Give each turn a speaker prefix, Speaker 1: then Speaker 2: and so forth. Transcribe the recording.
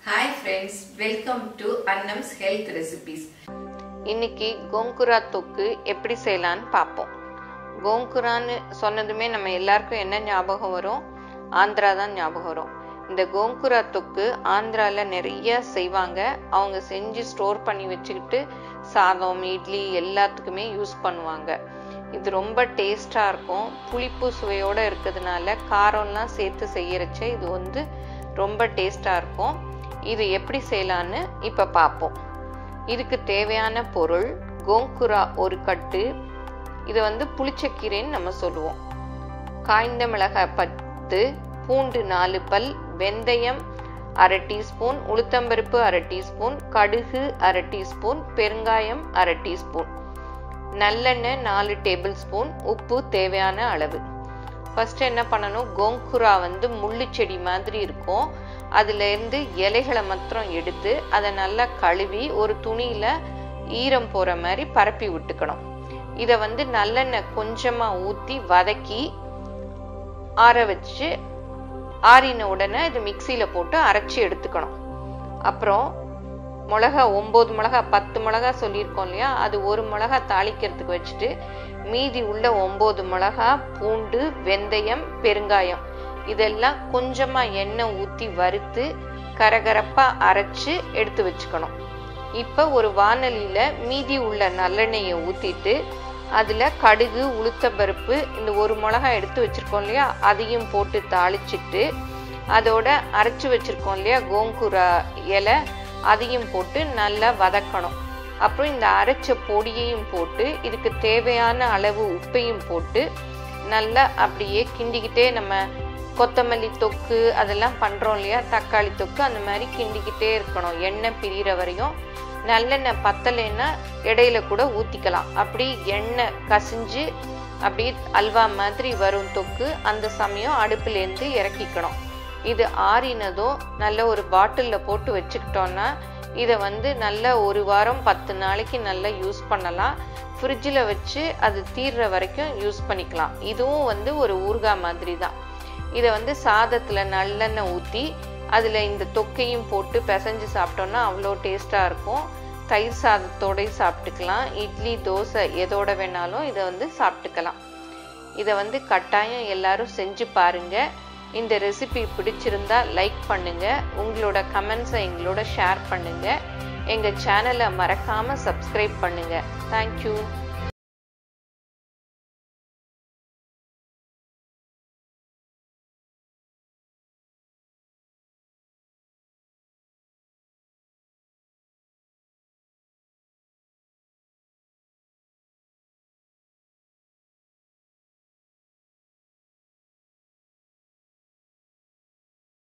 Speaker 1: hi friends welcome to Annam's health recipes
Speaker 2: இன்னைக்கு கோங்குரா தொக்கு எப்படி செய்யலான்னு பார்ப்போம் கோங்குரான்னு சொன்னதுமே நம்ம எல்லாருக்கும் என்ன ஞாபகம் வரும் ஆந்திரா தான் ஞாபகம் வரும் இந்த கோங்குரா தொக்கு ஆந்திரால நிறைய செய்வாங்க அவங்க செஞ்சு ஸ்டோர் பண்ணி வச்சுக்கிட்டு சாதம் இட்லி எல்லாத்துக்குமே யூஸ் பண்ணுவாங்க இது ரொம்ப டேஸ்டா இருக்கும் புளிப்பு சுவையோட இருக்கிறதுனால காரம்லாம் சேர்த்து செய்யறச்ச இது வந்து ரொம்ப டேஸ்டா இருக்கும் இது எப்படி செய்யலான்னு இப்ப பார்ப்போம் இதுக்கு தேவையான பொருள் கோங்குரா ஒரு கட்டு இது வந்து புளிச்சக்கீரைன்னு நம்ம சொல்லுவோம் காய்ந்த மிளகாய் பத்து பூண்டு நாலு பல் வெந்தயம் அரை டீஸ்பூன் உளுத்தம்பருப்பு அரை டீஸ்பூன் கடுகு அரை டீஸ்பூன் பெருங்காயம் அரை டீஸ்பூன் நல்லெண்ணெய் நாலு டேபிள் ஸ்பூன் உப்பு தேவையான அளவு ஃபர்ஸ்ட் என்ன பண்ணணும் கோங்குரா வந்து முள்ளு செடி மாதிரி இருக்கும் அதுல இருந்து இலைகளை மாத்திரம் எடுத்து அதை நல்லா கழுவி ஒரு துணியில ஈரம் போற மாதிரி பரப்பி விட்டுக்கணும் இதை வந்து நல்லெண்ணெய் கொஞ்சமா ஊத்தி வதக்கி ஆற வச்சு ஆறின உடனே இது மிக்சியில போட்டு அரைச்சி எடுத்துக்கணும் அப்புறம் மிளகா ஒம்பது மிளகா பத்து மிளகா சொல்லியிருக்கோம் இல்லையா அது ஒரு மிளகா தாளிக்கிறதுக்கு வச்சுட்டு மீதி உள்ள ஒம்பது மிளகா பூண்டு வெந்தயம் பெருங்காயம் இதெல்லாம் கொஞ்சமா எண்ணெய் ஊத்தி வறுத்து கரகரப்பா அரைச்சு எடுத்து வச்சுக்கணும் இப்ப ஒரு வானலியில மீதி உள்ள நல்லெண்ணெயை ஊத்திட்டு அதுல கடுகு உளுத்தம்பருப்பு இந்த ஒரு மிளகா எடுத்து வச்சிருக்கோம் இல்லையா அதையும் போட்டு தாளிச்சிட்டு அதோட அரைச்சு வச்சிருக்கோம் இல்லையா கோங்குரா இலை அதையும் போட்டு நல்லா வதக்கணும் அப்புறம் இந்த அரைச்ச பொடியையும் போட்டு இதுக்கு தேவையான அளவு உப்பையும் போட்டு நல்லா அப்படியே கிண்டிக்கிட்டே நம்ம கொத்தமல்லி தொக்கு அதெல்லாம் பண்றோம் இல்லையா தக்காளி தொக்கு அந்த மாதிரி கிண்டிக்கிட்டே இருக்கணும் எண்ணெய் பிரிகிற வரையும் நல்லெண்ணெய் பத்தலைன்னா இடையில கூட ஊத்திக்கலாம் அப்படி எண்ணெய் கசிஞ்சு அப்படி அல்வா மாதிரி வரும் தொக்கு அந்த சமயம் அடுப்புலேருந்து இறக்கிக்கணும் இது ஆறினதும் நல்ல ஒரு பாட்டிலில் போட்டு வச்சுக்கிட்டோன்னா இதை வந்து நல்ல ஒரு வாரம் பத்து நாளைக்கு நல்லா யூஸ் பண்ணலாம் ஃப்ரிட்ஜில் வச்சு அது தீர்ற வரைக்கும் யூஸ் பண்ணிக்கலாம் இதுவும் வந்து ஒரு ஊறுகாய் மாதிரி தான் இதை வந்து சாதத்தில் நல்லெண்ணெய் ஊற்றி அதில் இந்த தொக்கையும் போட்டு பிசைஞ்சு சாப்பிட்டோன்னா அவ்வளோ டேஸ்ட்டாக இருக்கும் தயிர் சாதத்தோடய சாப்பிட்டுக்கலாம் இட்லி தோசை எதோட வேணாலும் இதை வந்து சாப்பிட்டுக்கலாம் இதை வந்து கட்டாயம் எல்லாரும் செஞ்சு பாருங்க இந்த ரெசிபி பிடிச்சிருந்தா லைக் பண்ணுங்க உங்களோட கமெண்ட்ஸை எங்களோட ஷேர் பண்ணுங்க எங்க சேனலை மறக்காம சப்ஸ்கிரைப் பண்ணுங்க தேங்க்யூ